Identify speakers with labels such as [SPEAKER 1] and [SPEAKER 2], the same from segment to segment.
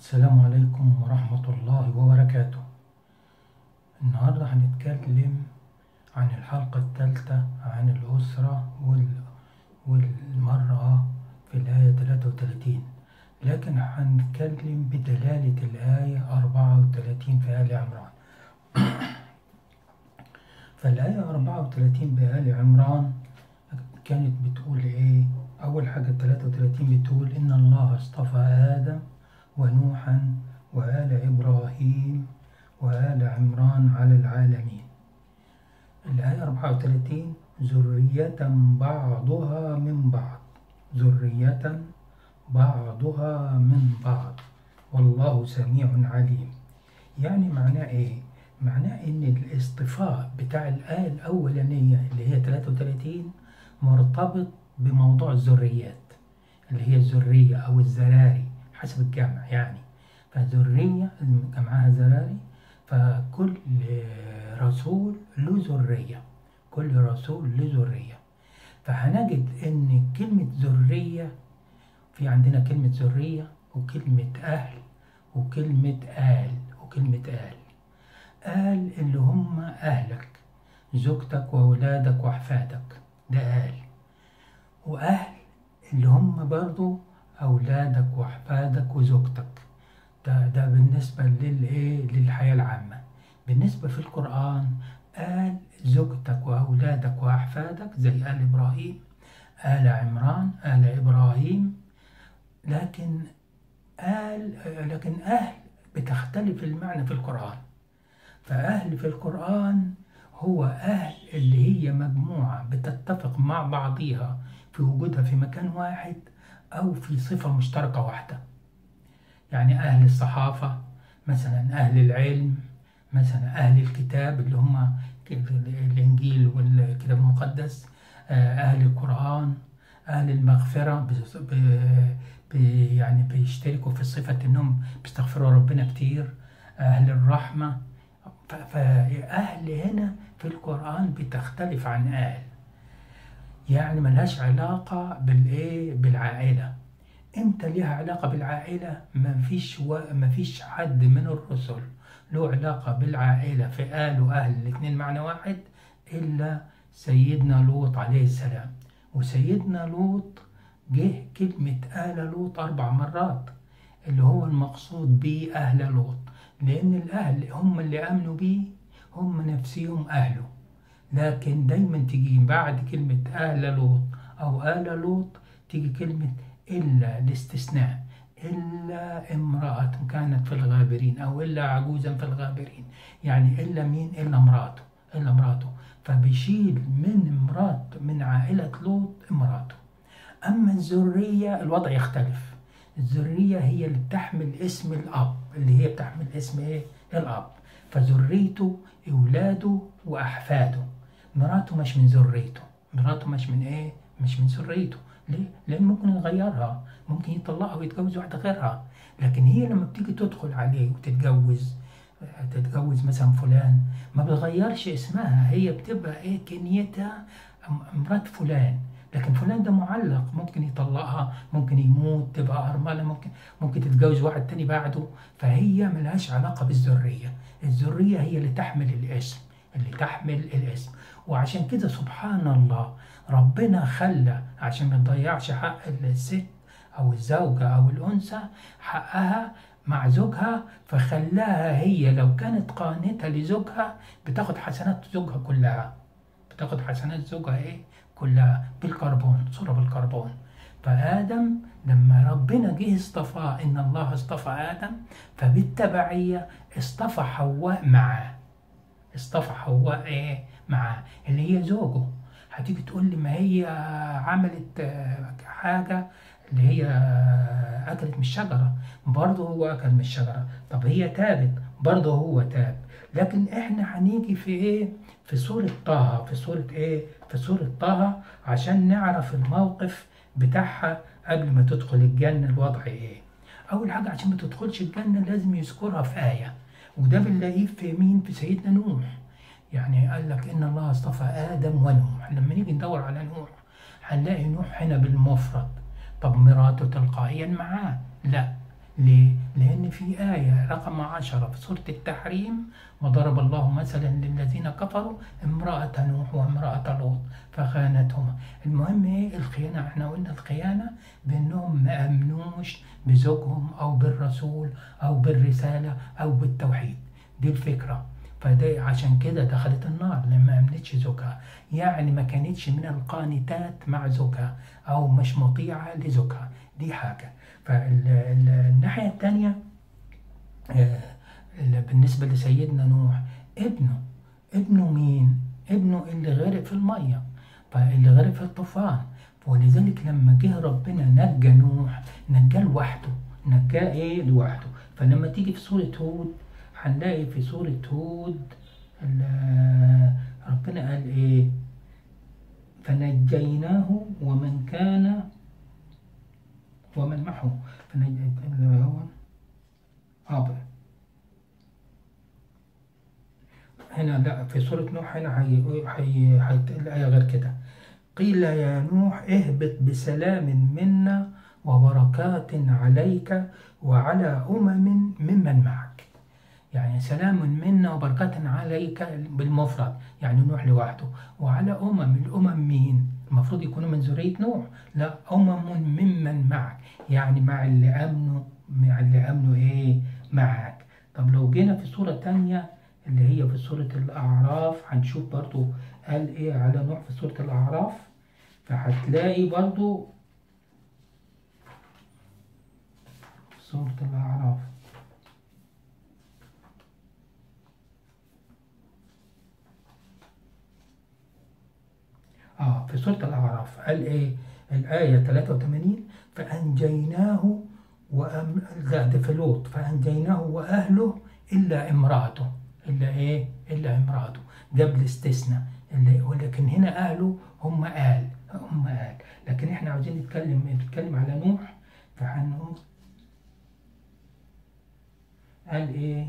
[SPEAKER 1] السلام عليكم ورحمة الله وبركاته النهاردة هنتكلم عن الحلقة الثالثة عن الأسرة وال... والمرأة في الآية 33 لكن هنتكلم بدلالة الآية 34 في آل عمران فالآية 34 بآل عمران كانت بتقول إيه؟ أول حاجة 33 بتقول إن الله اصطفى آدم ونوحا وآل إبراهيم وآل عمران على العالمين الآية 34 ذرية بعضها من بعض ذرية بعضها من بعض والله سميع عليم يعني معناه إيه؟ معناه إن الاصطفاء بتاع الآية الأولانية اللي هي 33 مرتبط بموضوع الذريات اللي هي الذرية أو الزراري حسب الجمع يعني فذرية جمعها زراري فكل رسول له ذرية كل رسول له ذرية فهنجد إن كلمة ذرية في عندنا كلمة ذرية وكلمة أهل وكلمة آل وكلمة آل آل اللي هم أهلك زوجتك وأولادك وأحفادك ده آل وأهل اللي هم برضو أولادك وأحفادك وزوجتك ده, ده بالنسبة للإيه للحياة العامة بالنسبة في القرآن قال زوجتك وأولادك وأحفادك زي آل إبراهيم آل عمران آل إبراهيم لكن آل لكن أهل بتختلف المعنى في القرآن فأهل في القرآن هو أهل اللي هي مجموعة بتتفق مع بعضيها في وجودها في مكان واحد أو في صفة مشتركة واحدة يعني أهل الصحافة مثلا أهل العلم مثلا أهل الكتاب اللي هم الإنجيل والكتاب المقدس أهل القرآن أهل المغفرة يعني بيشتركوا في صفة إنهم بيستغفروا ربنا كتير أهل الرحمة فأهل هنا في القرآن بتختلف عن أهل يعني ملهاش علاقة بالإيه بالعائلة امتى ليها علاقة بالعائلة مفيش و... مفيش حد من الرسل له علاقة بالعائلة في آل وأهل الاتنين معنى واحد إلا سيدنا لوط عليه السلام وسيدنا لوط جه كلمة آل لوط أربع مرات اللي هو المقصود بيه أهل لوط لأن الأهل هم اللي آمنوا بيه هم نفسهم أهله لكن دايما تيجي بعد كلمة أهل لوط أو آل لوط تيجي كلمة إلا الاستثناء إلا امرأة كانت في الغابرين أو إلا عجوزا في الغابرين يعني إلا مين إلا امرأته إلا امرأته فبيشيل من امرأة من عائلة لوط امرأته أما الذرية الوضع يختلف الذرية هي اللي بتحمل اسم الأب اللي هي بتحمل اسم إيه الأب فذريته أولاده وأحفاده مراته مش من ذريته مراته مش من إيه مش من ذريته ليه؟ لأن ممكن يغيرها ممكن يطلقها ويتجوز واحدة غيرها لكن هي لما بتيجي تدخل عليه وتتجوز تتجوز مثلا فلان ما بتغيرش اسمها هي بتبقى ايه كنيتها مرات فلان لكن فلان ده معلق ممكن يطلقها ممكن يموت تبقى أرملة ممكن ممكن تتجوز واحد تاني بعده فهي ملهاش علاقة بالذرية الذرية هي اللي تحمل الاسم اللي تحمل الاسم وعشان كده سبحان الله ربنا خلى عشان ما تضيعش حق الست او الزوجة او الانثى حقها مع زوجها فخلاها هي لو كانت قانتة لزوجها بتاخد حسنات زوجها كلها بتاخد حسنات زوجها ايه كلها بالكربون صورة بالكربون فآدم لما ربنا جه اصطفاه إن الله اصطفى آدم فبالتبعية اصطفى حواء معاه اصطفى حواء ايه معاه اللي هي زوجه هتيجي تقول لي ما هي عملت حاجة اللي هي أكلت من الشجرة برضه هو أكل من الشجرة طب هي تابت برضه هو تاب لكن احنا هنيجي في ايه في سورة طه في سورة ايه في سورة طه عشان نعرف الموقف بتاعها قبل ما تدخل الجنة الوضع ايه أول حاجة عشان ما تدخلش الجنة لازم يذكرها في آية وده بنلاقيه في مين في سيدنا نوح يعني قال لك ان الله اصطفى ادم ونوح لما نيجي ندور على نوح هنلاقي نوح هنا بالمفرد طب مراته تلقائيا معاه لا ليه؟ لأن في آية رقم عشرة في سورة التحريم وضرب الله مثلا للذين كفروا امرأة نوح وامرأة لوط فخانتهما المهم ايه الخيانة احنا قلنا الخيانة بانهم ما امنوش بزوجهم او بالرسول او بالرسالة او بالتوحيد دي الفكرة فده عشان كده دخلت النار لما امنتش زوجها يعني ما كانتش من القانتات مع زوجها او مش مطيعة لزوجها دي حاجة فالناحية التانية آه، بالنسبة لسيدنا نوح ابنه ابنه مين؟ ابنه اللي غرق في المية فاللي غرق في الطوفان ولذلك لما جه ربنا نجى نوح نجاه لوحده نجاه ايه لوحده فلما تيجي في سورة هود هنلاقي في سورة هود ال- ربنا قال ايه فنجيناه ومن كان ومن معه فنجيناه هو آه هنا لا في سورة نوح هنا هي هي هي الآية غير كده قيل يا نوح اهبط بسلام منا وبركات عليك وعلى أمم ممن معك يعني سلام منا وبركات عليك بالمفرد يعني نوح لوحده وعلى أمم الأمم مين المفروض يكونوا من ذرية نوح لا أمم ممن معك يعني مع اللي أمنوا مع اللي أمنوا إيه معك طب لو جينا في سورة تانية اللي هي في سورة الأعراف هنشوف برضو قال إيه على نوح في سورة الأعراف فهتلاقي برضو في سورة الأعراف آه في سورة الأعراف قال إيه الآية 83 فأنجيناه وأم... لا ده في لوط فأنجيناه وأهله إلا امرأته إلا إيه إلا امرأته جاب الاستثناء اللي ولكن هنا أهله هم آل هم آل لكن إحنا عاوزين نتكلم نتكلم على نوح فهنقول قال إيه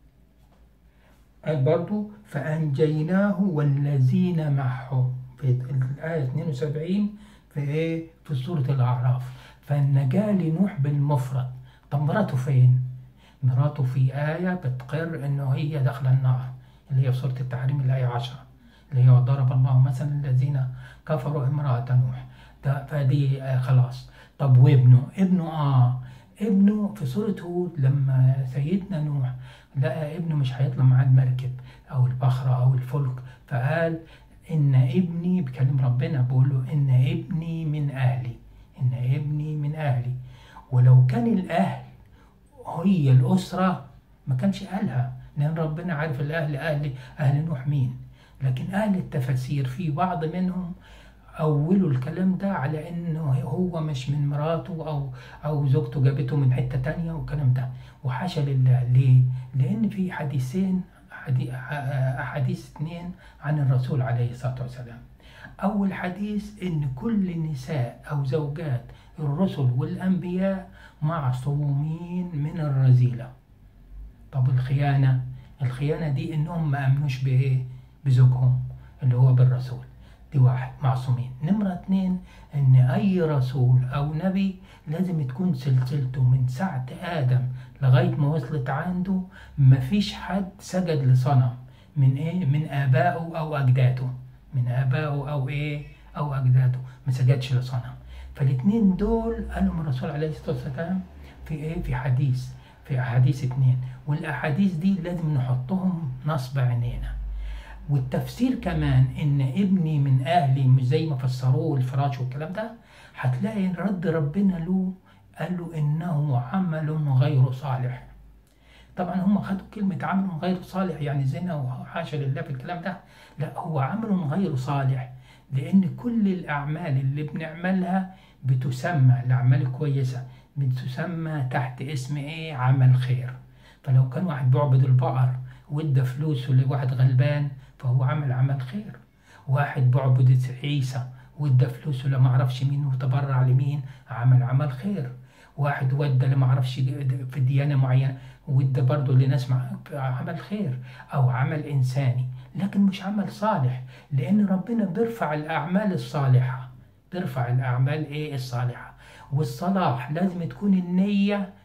[SPEAKER 1] قال برضو فأنجيناه والذين معه في الآية 72 في إيه في سورة الأعراف فالنجاة لنوح بالمفرد طب مراته فين؟ مراته في آية بتقر إنه هي داخلة النار اللي هي في سورة التحريم الآية 10 اللي هي وضرب الله مثلا الذين كفروا امرأة نوح ده فدي آه خلاص طب وابنه ابنه آه ابنه في سورة هود لما سيدنا نوح لقى ابنه مش هيطلع معاه المركب أو البخرة أو الفلك فقال إن ابني بكلم ربنا بقول له إن ابني من أهلي إن ابني من أهلي ولو كان الأهل هي الأسرة ما كانش قالها لأن ربنا عارف الأهل أهل أهل نوح مين لكن أهل التفاسير في بعض منهم أولوا الكلام ده على إنه هو مش من مراته أو أو زوجته جابته من حتة تانية والكلام ده وحاشا لله ليه؟ لأن في حديثين أحاديث اثنين عن الرسول عليه الصلاة والسلام أول حديث إن كل نساء أو زوجات الرسل والأنبياء معصومين من الرذيلة طب الخيانة الخيانة دي إنهم ما أمنوش بإيه بزوجهم اللي هو بالرسول دي واحد معصومين نمرة اتنين إن أي رسول أو نبي لازم تكون سلسلته من ساعة آدم لغاية ما وصلت عنده مفيش حد سجد لصنم من إيه من آبائه أو أجداده من آبائه أو إيه أو أجداده ما سجدش لصنم فالاثنين دول قالهم الرسول عليه الصلاة والسلام في إيه في حديث في أحاديث اتنين والأحاديث دي لازم نحطهم نصب عينينا والتفسير كمان ان ابني من اهلي مش زي ما فسروه الفراش والكلام ده هتلاقي رد ربنا له قال له انه عمل غير صالح طبعا هم خدوا كلمة عمل غير صالح يعني زنا وحاشا لله في الكلام ده لا هو عمل غير صالح لأن كل الأعمال اللي بنعملها بتسمى الأعمال الكويسة بتسمى تحت اسم إيه عمل خير فلو كان واحد بيعبد البقر وادى فلوسه لواحد غلبان فهو عمل عمل خير واحد بيعبد عيسى وادى فلوسه لما اعرفش مين وتبرع لمين عمل عمل خير واحد ودى لما اعرفش في ديانه معينه وادى برضه لناس مع عمل خير او عمل انساني لكن مش عمل صالح لان ربنا بيرفع الاعمال الصالحه بيرفع الاعمال ايه الصالحه والصلاح لازم تكون النيه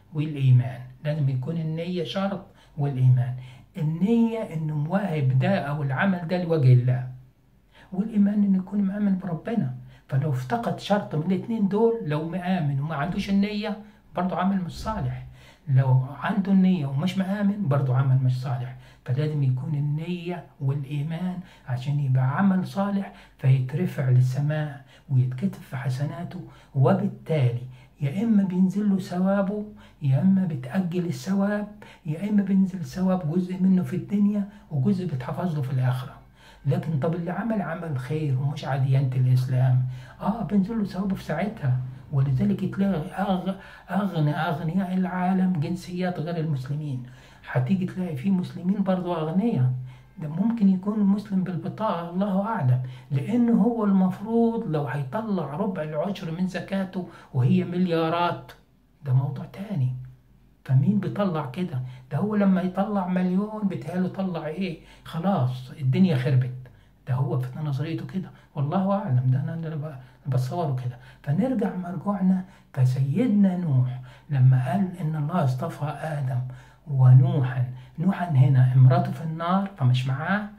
[SPEAKER 1] والإيمان لازم يكون النية شرط والإيمان النية إنه مواهب ده أو العمل ده لوجه الله والإيمان إنه يكون مآمن بربنا فلو افتقد شرط من الاتنين دول لو مآمن وما عندوش النية برضه عمل مش صالح لو عنده النية ومش مآمن برضه عمل مش صالح فلازم يكون النية والإيمان عشان يبقى عمل صالح فيترفع للسماء ويتكتب في حسناته وبالتالي يا إما بينزل له ثوابه يا إما بتأجل الثواب يا إما بينزل ثواب جزء منه في الدنيا وجزء بيتحفظ له في الآخرة لكن طب اللي عمل عمل خير ومش على ديانة الإسلام آه بينزل له ثوابه في ساعتها ولذلك تلاقي أغ... أغنى أغنياء العالم جنسيات غير المسلمين هتيجي تلاقي في مسلمين برضو أغنياء ده ممكن يكون مسلم بالبطاقة الله أعلم لأنه هو المفروض لو هيطلع ربع العشر من زكاته وهي مليارات ده موضوع تاني فمين بيطلع كده ده هو لما يطلع مليون بتهيأله طلع ايه خلاص الدنيا خربت ده هو في نظريته كده والله اعلم ده انا بصوره كده فنرجع مرجوعنا فسيدنا نوح لما قال ان الله اصطفى ادم ونوحا نوحا هنا امراته في النار فمش معاه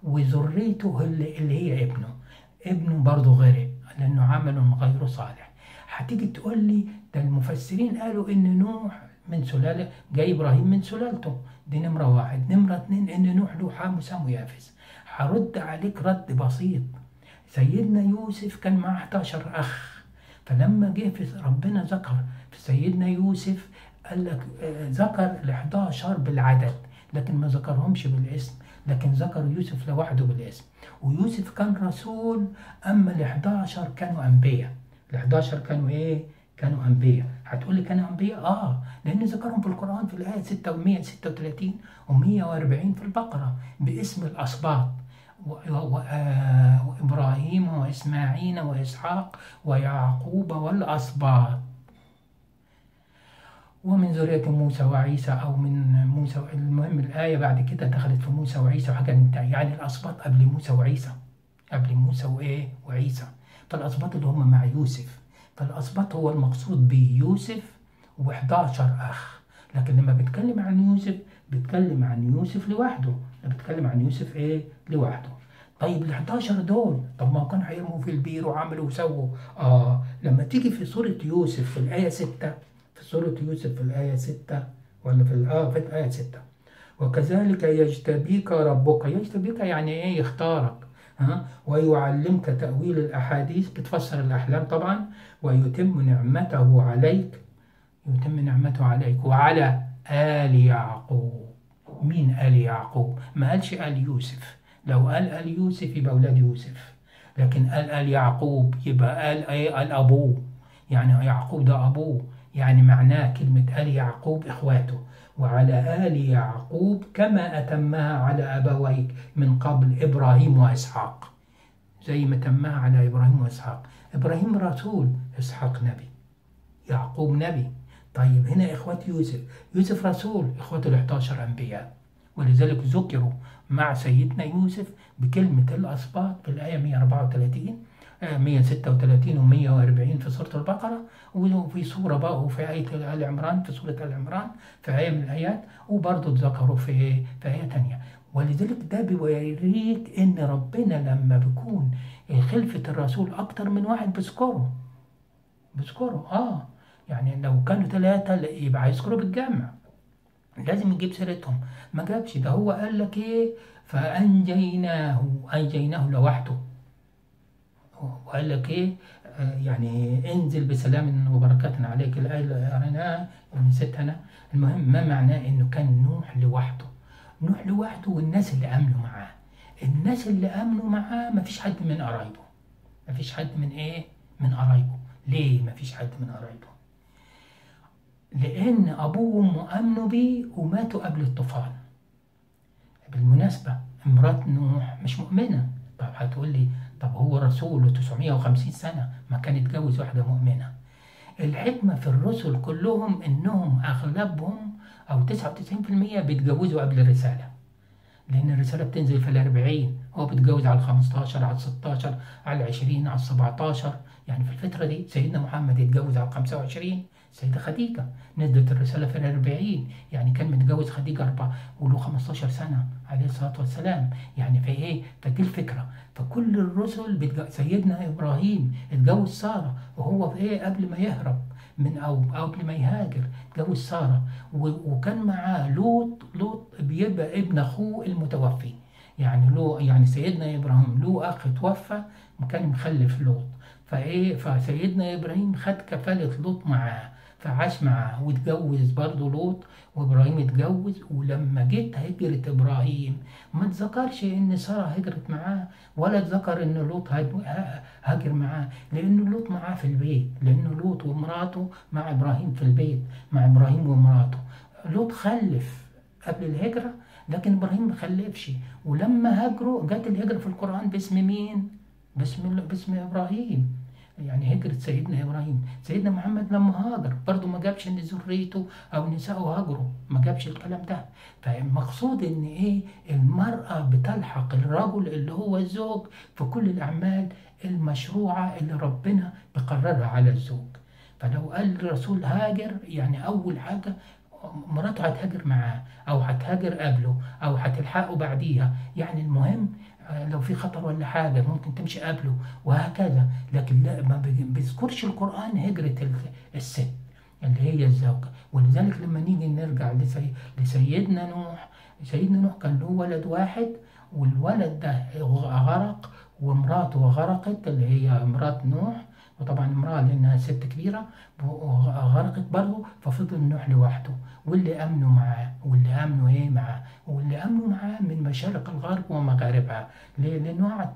[SPEAKER 1] وذريته اللي, اللي هي ابنه ابنه برضه غرق لانه عمل غير صالح هتيجي تقول لي ده المفسرين قالوا ان نوح من سلالة جاي إبراهيم من سلالته دي نمرة واحد نمرة اتنين إن نوح له حام وسام ويافس هرد عليك رد بسيط سيدنا يوسف كان معاه 11 أخ فلما جه في ربنا ذكر في سيدنا يوسف قال لك ذكر ال 11 بالعدد لكن ما ذكرهمش بالاسم لكن ذكر يوسف لوحده بالاسم ويوسف كان رسول أما ال 11 كانوا أنبياء ال 11 كانوا إيه؟ كانوا أنبياء هتقول لي كانوا أنبياء آه لأن ذكرهم في القرآن في الآية 6 136 و140 في البقرة باسم الأسباط وإبراهيم وإسماعيل وإسحاق ويعقوب والأسباط ومن ذرية موسى وعيسى أو من موسى المهم الآية بعد كده دخلت في موسى وعيسى وحاجة من يعني الأسباط قبل موسى وعيسى قبل موسى وإيه وعيسى فالأسباط اللي هم مع يوسف فالأسباط هو المقصود به يوسف و11 أخ لكن لما بيتكلم عن يوسف بيتكلم عن يوسف لوحده بيتكلم عن يوسف إيه لوحده طيب ال 11 دول طب ما كانوا هيرموا في البير وعملوا وسووا اه لما تيجي في سورة يوسف في الآية 6 في سورة يوسف في الآية 6 ولا في اه في الآية 6 وكذلك يجتبيك ربك يجتبيك يعني ايه يختارك ها ويعلمك تأويل الأحاديث بتفسر الأحلام طبعا ويتم نعمته عليك يتم نعمته عليك وعلى آل يعقوب مين آل يعقوب ما قالش آل يوسف لو قال آل يوسف يبقى أولاد يوسف لكن قال آل يعقوب يبقى قال أي قال أبوه يعني يعقوب ده أبوه يعني معناه كلمة آل يعقوب إخواته وعلى آل يعقوب كما أتمها على أبويك من قبل إبراهيم وإسحاق زي ما تمها على إبراهيم وإسحاق إبراهيم رسول إسحاق نبي يعقوب نبي طيب هنا إخوة يوسف يوسف رسول إخوة ال 11 أنبياء ولذلك ذكروا مع سيدنا يوسف بكلمة الأسباط في الآية 134 136 و 140 في سورة البقرة وفي سورة بقى وفي آية آل عمران في سورة آل عمران في آية من الآيات وبرضه اتذكروا في في آية تانية ولذلك ده بيوريك إن ربنا لما بيكون خلفة الرسول أكتر من واحد بيذكره بيذكره آه يعني لو كانوا ثلاثة يبقى هيذكروا بالجمع لازم يجيب سيرتهم ما جابش ده هو قال لك ايه فانجيناه انجيناه لوحده وقال لك ايه آه يعني انزل بسلام وبركات عليك الايه اللي قريناها نسيتها انا المهم ما معناه انه كان نوح لوحده نوح لوحده والناس اللي امنوا معاه الناس اللي امنوا معاه ما فيش حد من قرايبه ما فيش حد من ايه من قرايبه ليه ما فيش حد من قرايبه لأن أبوه وأمه آمنوا بيه وماتوا قبل الطوفان بالمناسبة مرات نوح مش مؤمنة طب هتقول لي طب هو رسول 950 سنة ما كان يتجوز واحدة مؤمنة الحكمة في الرسل كلهم إنهم أغلبهم أو 99% بيتجوزوا قبل الرسالة لأن الرسالة بتنزل في الأربعين هو بيتجوز على الخمستاشر على الستاشر على العشرين على السبعتاشر يعني في الفترة دي سيدنا محمد يتجوز على الخمسة وعشرين السيدة خديجة نزلت الرسالة في الأربعين يعني كان متجوز خديجة أربعة وله 15 سنة عليه الصلاة والسلام يعني في إيه فدي الفكرة فكل الرسل بتج... سيدنا إبراهيم اتجوز سارة وهو في إيه قبل ما يهرب من أو قبل ما يهاجر اتجوز سارة و... وكان معاه لوط لوط بيبقى ابن أخوه المتوفي يعني له يعني سيدنا إبراهيم له أخ توفى وكان مخلف لوط فايه فسيدنا ابراهيم خد كفاله لوط معاه فعاش معاه واتجوز برضه لوط وابراهيم اتجوز ولما جيت هجرة ابراهيم ما اتذكرش ان ساره هجرت معاه ولا اتذكر ان لوط هاجر معاه لان لوط معاه في البيت لان لوط ومراته مع ابراهيم في البيت مع ابراهيم ومراته لوط خلف قبل الهجرة لكن ابراهيم ما خلفش ولما هاجروا جت الهجرة في القرآن باسم مين؟ باسم باسم ابراهيم يعني هجرة سيدنا إبراهيم سيدنا محمد لما هاجر برضه ما جابش إن ذريته أو نساءه هاجروا ما جابش الكلام ده فالمقصود إن إيه المرأة بتلحق الرجل اللي هو الزوج في كل الأعمال المشروعة اللي ربنا بقررها على الزوج فلو قال الرسول هاجر يعني أول حاجة مراته هتهاجر معاه أو هتهاجر قبله أو هتلحقه بعديها يعني المهم لو في خطر ولا حاجة ممكن تمشي قبله وهكذا لكن لا ما بيذكرش القرآن هجرة الست اللي هي الزوجة ولذلك لما نيجي نرجع لسي لسيدنا نوح سيدنا نوح كان له ولد واحد والولد ده غرق ومراته غرقت اللي هي مرات نوح وطبعا امرأة لأنها ست كبيرة غرقت برضه ففضل نوح لوحده واللي أمنوا معاه واللي أمنوا إيه معاه واللي أمنوا معاه من مشارق الغرب ومغاربها ليه؟ لأنه قعد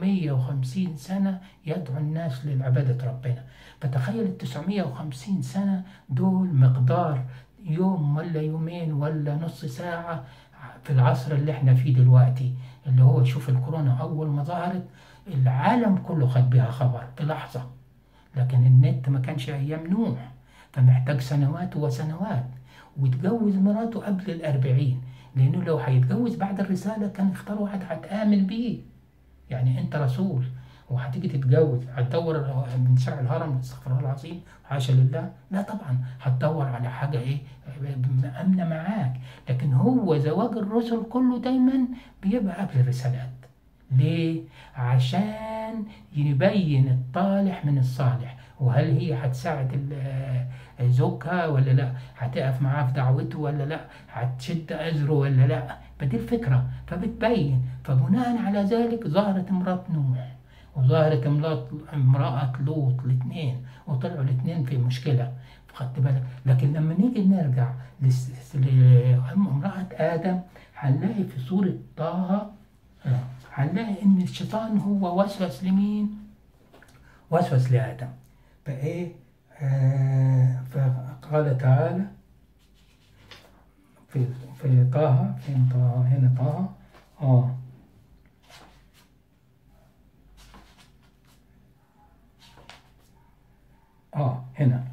[SPEAKER 1] 950 سنة يدعو الناس للعبادة ربنا فتخيل ال 950 سنة دول مقدار يوم ولا يومين ولا نص ساعة في العصر اللي احنا فيه دلوقتي اللي هو شوف الكورونا أول ما ظهرت العالم كله خد بيها خبر في لحظة لكن النت ما كانش أيام نوح فمحتاج سنوات وسنوات وتجوز مراته قبل الأربعين لأنه لو هيتجوز بعد الرسالة كان يختار واحد هتآمن بيه يعني أنت رسول وهتيجي تتجوز هتدور من شرع الهرم استغفر الله العظيم حاشا لله لا طبعا هتدور على حاجه ايه امنه معاك لكن هو زواج الرسل كله دايما بيبقى قبل الرسالات ليه عشان يبين الطالح من الصالح وهل هي هتساعد زوجها ولا لا هتقف معاه في دعوته ولا لا هتشد أزره ولا لا فدي الفكرة فبتبين فبناء على ذلك ظهرت امرأة نوح وظهرت امرأة لوط الاثنين وطلعوا الاثنين في مشكلة خدت بالك لكن لما نيجي نرجع لامرأة آدم هنلاقي في سورة طه هنلاقي إن الشيطان هو وسوس لمين؟ وسوس لآدم فإيه؟ آه فقال تعالى في في طه فين طه هنا طه اه اه هنا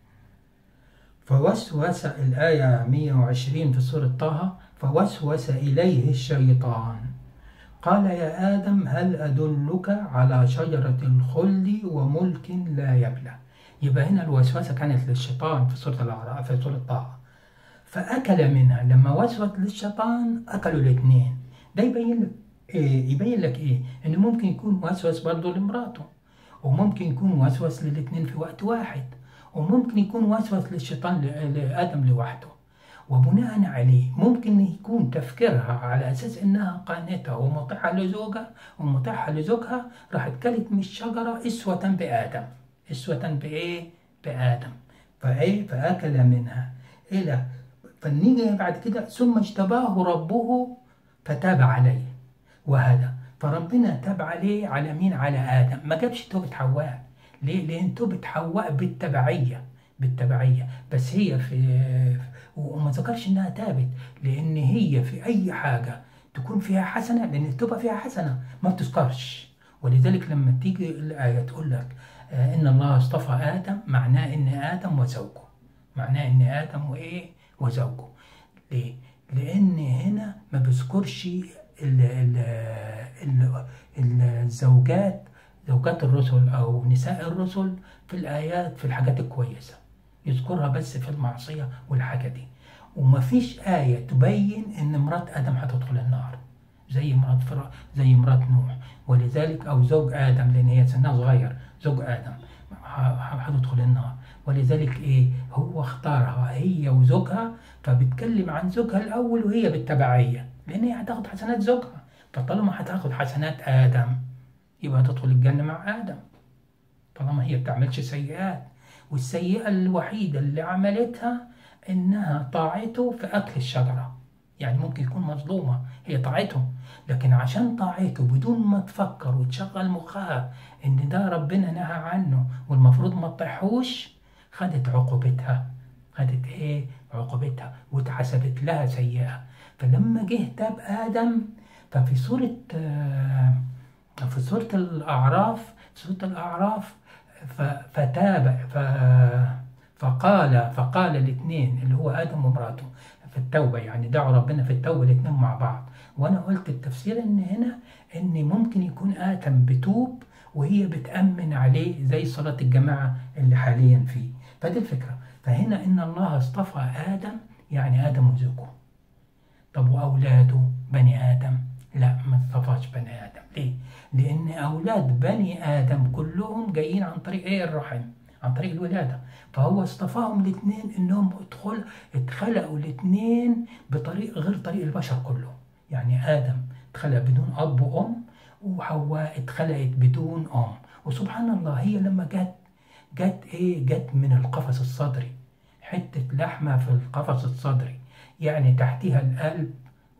[SPEAKER 1] فوسوس الآية 120 في سورة طه فوسوس إليه الشيطان قال يا آدم هل أدلك على شجرة الخلد وملك لا يبلى يبقى هنا الوسوسة كانت للشيطان في سورة الأعراف في سورة طه فأكل منها لما وسوس للشيطان أكلوا الاثنين ده يبين لك إيه يبين لك إيه إنه ممكن يكون وسوس برضه لمراته وممكن يكون وسوس للاثنين في وقت واحد وممكن يكون وسوس للشيطان لآدم لوحده وبناء عليه ممكن يكون تفكيرها على أساس إنها قانتة ومطيعة لزوجها ومطيعة لزوجها راح كلت من الشجرة إسوة بآدم إسوة بإيه؟ بآدم فإيه؟ فأكل منها إلى فنيجي بعد كده ثم اجتباه ربه فتاب عليه وهذا فربنا تاب عليه على مين؟ على آدم ما جابش توبة حواء ليه؟ لأن توبة حواء بالتبعية بالتبعية بس هي في وما ذكرش انها تابت لان هي في اي حاجه تكون فيها حسنه لان التوبه فيها حسنه ما بتذكرش ولذلك لما تيجي الايه تقول لك آه ان الله اصطفى ادم معناه ان ادم وزوجه معناه ان ادم وايه وزوجه ليه لان هنا ما بيذكرش ال ال ال الزوجات زوجات الرسل او نساء الرسل في الايات في الحاجات الكويسه يذكرها بس في المعصية والحاجة دي ومفيش آية تبين إن مرات آدم هتدخل النار زي مرات فرع زي مرات نوح ولذلك أو زوج آدم لأن هي سنها صغير زوج آدم هتدخل النار ولذلك إيه هو اختارها هي وزوجها فبتكلم عن زوجها الأول وهي بالتبعية لأن هي هتاخد حسنات زوجها فطالما هتاخد حسنات آدم يبقى تدخل الجنة مع آدم طالما هي بتعملش سيئات والسيئة الوحيدة اللي عملتها إنها طاعته في أكل الشجرة يعني ممكن يكون مظلومة هي طاعته لكن عشان طاعته بدون ما تفكر وتشغل مخها إن ده ربنا نهى عنه والمفروض ما تطيحوش خدت عقوبتها خدت إيه عقوبتها واتحسبت لها سيئة فلما جه تاب آدم ففي سورة في سورة الأعراف سورة الأعراف فتاب فقال فقال الاثنين اللي هو آدم ومراته في التوبة يعني دعوا ربنا في التوبة الاثنين مع بعض وأنا قلت التفسير إن هنا إن ممكن يكون آدم بتوب وهي بتأمن عليه زي صلاة الجماعة اللي حاليا فيه فدي الفكرة فهنا إن الله اصطفى آدم يعني آدم وزوجه طب وأولاده بني آدم لا ما اصطفاش بني آدم ليه؟ لأن أولاد بني آدم كلهم جايين عن طريق إيه الرحم عن طريق الولادة فهو اصطفاهم الاثنين انهم ادخل اتخلقوا الاثنين بطريق غير طريق البشر كله يعني ادم اتخلق بدون اب وام وحواء اتخلقت بدون ام وسبحان الله هي لما جت جت ايه جت من القفص الصدري حتة لحمة في القفص الصدري يعني تحتها القلب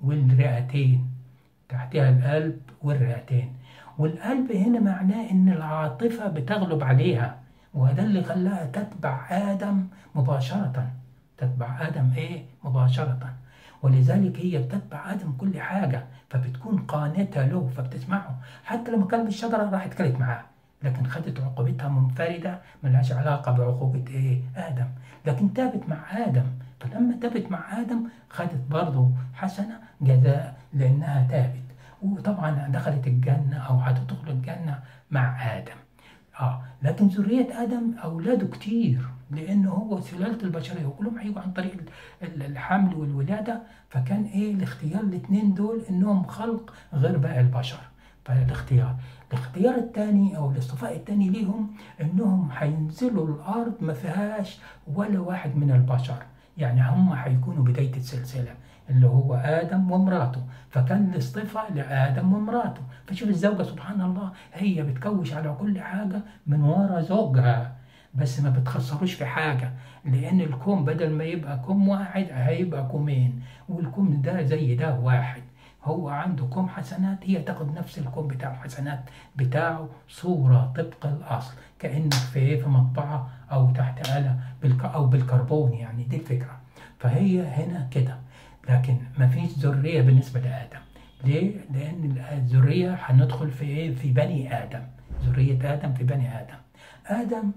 [SPEAKER 1] والرئتين تحتها القلب والرئتين والقلب هنا معناه ان العاطفة بتغلب عليها وده اللي خلاها تتبع آدم مباشرة تتبع آدم إيه مباشرة ولذلك هي بتتبع آدم كل حاجة فبتكون قانتة له فبتسمعه حتى لما كان بالشجرة راحت كلت معاه لكن خدت عقوبتها منفردة ملهاش علاقة بعقوبة إيه آدم لكن تابت مع آدم فلما تابت مع آدم خدت برضه حسنة جزاء لأنها تابت وطبعا دخلت الجنة أو هتدخل الجنة مع آدم اه لكن ذرية آدم أولاده كتير لأن هو سلالة البشرية وكلهم هيجوا عن طريق الحمل والولادة فكان إيه الاختيار الاثنين دول إنهم خلق غير باقي البشر فالاختيار الاختيار الثاني أو الاصطفاء الثاني ليهم إنهم هينزلوا الأرض ما فيهاش ولا واحد من البشر يعني هم هيكونوا بداية السلسلة اللي هو آدم ومراته فكان الاصطفاء لآدم ومراته فشوف الزوجة سبحان الله هي بتكوش على كل حاجة من ورا زوجها بس ما بتخسروش في حاجة لأن الكوم بدل ما يبقى كوم واحد هيبقى كومين والكوم ده زي ده واحد هو عنده كوم حسنات هي تاخد نفس الكوم بتاع الحسنات بتاعه صورة طبق الأصل كأنك في في مطبعة أو تحت آلة بالك أو بالكربون يعني دي الفكرة فهي هنا كده لكن ما فيش ذرية بالنسبة لآدم ليه؟ لأن الذرية هندخل في إيه؟ في بني آدم ذرية آدم في بني آدم آدم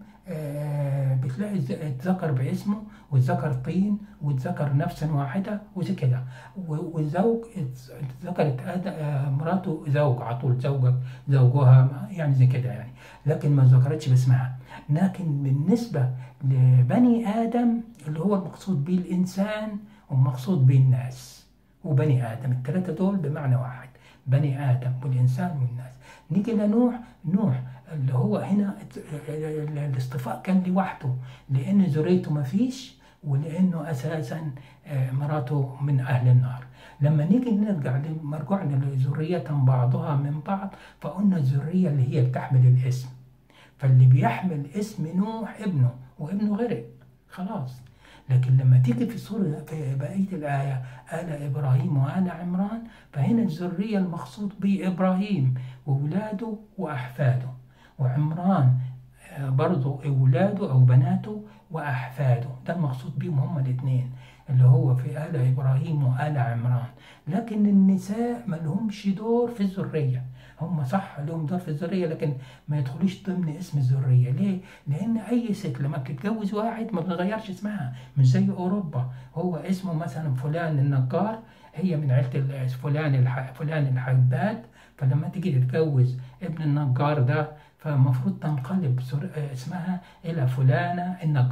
[SPEAKER 1] آه بتلاقي اتذكر باسمه واتذكر طين واتذكر نفسا واحدة وزي كده والزوج اتذكرت آه مراته زوج على طول زوجك زوجها يعني زي كده يعني لكن ما ذكرتش باسمها لكن بالنسبة لبني آدم اللي هو المقصود به الإنسان والمقصود به الناس وبني آدم الثلاثة دول بمعنى واحد بني آدم والإنسان والناس نيجي لنوح نوح اللي هو هنا الاصطفاء كان لوحده لأن ذريته ما فيش ولأنه أساسا مراته من أهل النار لما نيجي نرجع مرجوعنا لذرية بعضها من بعض فقلنا الذرية اللي هي بتحمل الاسم فاللي بيحمل اسم نوح ابنه وابنه غرق خلاص لكن لما تيجي في سورة في بقية الآية آل إبراهيم وآل عمران فهنا الذرية المقصود بإبراهيم وأولاده وأحفاده وعمران برضه أولاده أو بناته وأحفاده ده المقصود بيهم هما الاثنين اللي هو في آل إبراهيم وآل عمران لكن النساء ما لهمش دور في الذرية هم صح لهم دور في الذرية لكن ما يدخلوش ضمن اسم الذرية ليه؟ لأن أي ست لما تتجوز واحد ما بتغيرش اسمها مش زي أوروبا هو اسمه مثلا فلان النجار هي من عيلة فلان الح... فلان الحباد فلما تيجي تتجوز ابن النجار ده فالمفروض تنقلب اسمها إلى فلانة النجار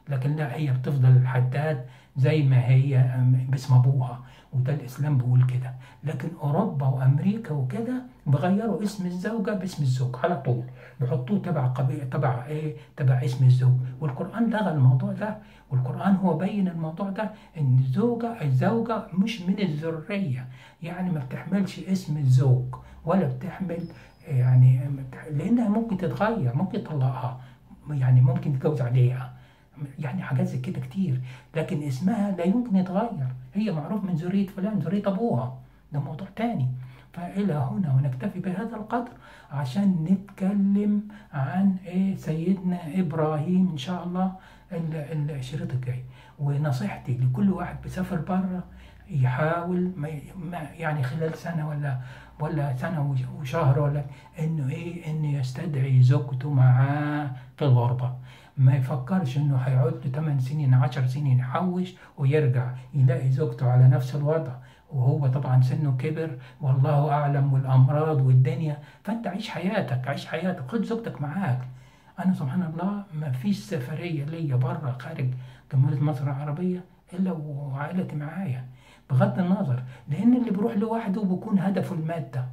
[SPEAKER 1] لكن لا هي بتفضل الحداد زي ما هي باسم ابوها وده الاسلام بيقول كده لكن اوروبا وامريكا وكده بغيروا اسم الزوجه باسم الزوج على طول بيحطوه تبع قبيله تبع ايه تبع اسم الزوج والقران لغى الموضوع ده والقران هو بين الموضوع ده ان الزوجه الزوجه مش من الذريه يعني ما بتحملش اسم الزوج ولا بتحمل يعني لانها ممكن تتغير ممكن يطلقها يعني ممكن يتجوز عليها يعني حاجات زي كده كتير لكن اسمها لا يمكن يتغير هي معروف من ذرية فلان ذرية أبوها ده موضوع تاني فإلى هنا ونكتفي بهذا القدر عشان نتكلم عن إيه سيدنا إبراهيم إن شاء الله الشريط الجاي ونصيحتي لكل واحد بيسافر بره يحاول ما يعني خلال سنة ولا ولا سنة وشهر ولا إنه إيه إنه يستدعي زوجته معاه في الغربة ما يفكرش انه هيقعد له 8 سنين 10 سنين يحوش ويرجع يلاقي زوجته على نفس الوضع وهو طبعا سنه كبر والله اعلم والامراض والدنيا فانت عيش حياتك عيش حياتك خد زوجتك معاك انا سبحان الله ما فيش سفريه ليا بره خارج جمهوريه مصر العربيه الا وعائلتي معايا بغض النظر لان اللي بيروح لوحده بيكون هدفه الماده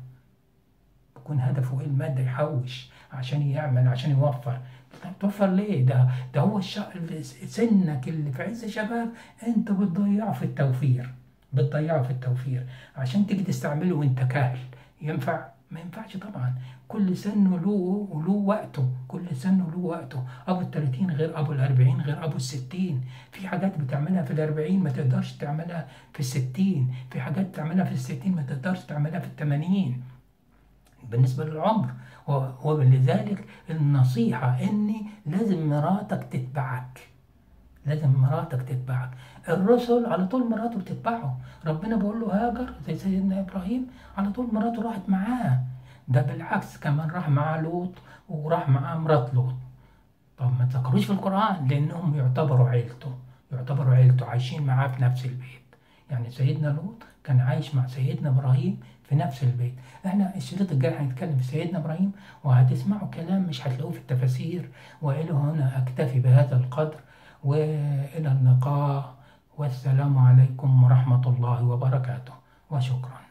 [SPEAKER 1] بيكون هدفه ايه الماده يحوش عشان يعمل عشان يوفر توفر ليه ده ده هو الش... سنك اللي في عز شباب انت بتضيعه في التوفير بتضيعه في التوفير عشان تيجي تستعمله وانت كاهل ينفع ما ينفعش طبعا كل سن له وله وقته كل سن له وقته ابو ال 30 غير ابو ال 40 غير ابو ال 60 في حاجات بتعملها في ال 40 ما تقدرش تعملها في ال 60 في حاجات تعملها في ال 60 ما تقدرش تعملها في ال 80 بالنسبه للعمر ولذلك النصيحة إني لازم مراتك تتبعك لازم مراتك تتبعك الرسل على طول مراته بتتبعه ربنا بيقول له هاجر زي سيدنا إبراهيم على طول مراته راحت معاه ده بالعكس كمان راح معاه لوط وراح معاه مرات لوط طب ما تذكروش في القرآن لأنهم يعتبروا عيلته يعتبروا عيلته عايشين معاه في نفس البيت يعني سيدنا لوط كان عايش مع سيدنا إبراهيم في نفس البيت احنا الشريط الجاي هنتكلم في سيدنا ابراهيم وهتسمعوا كلام مش هتلاقوه في التفاسير والى هنا اكتفي بهذا القدر والى اللقاء والسلام عليكم ورحمه الله وبركاته وشكرا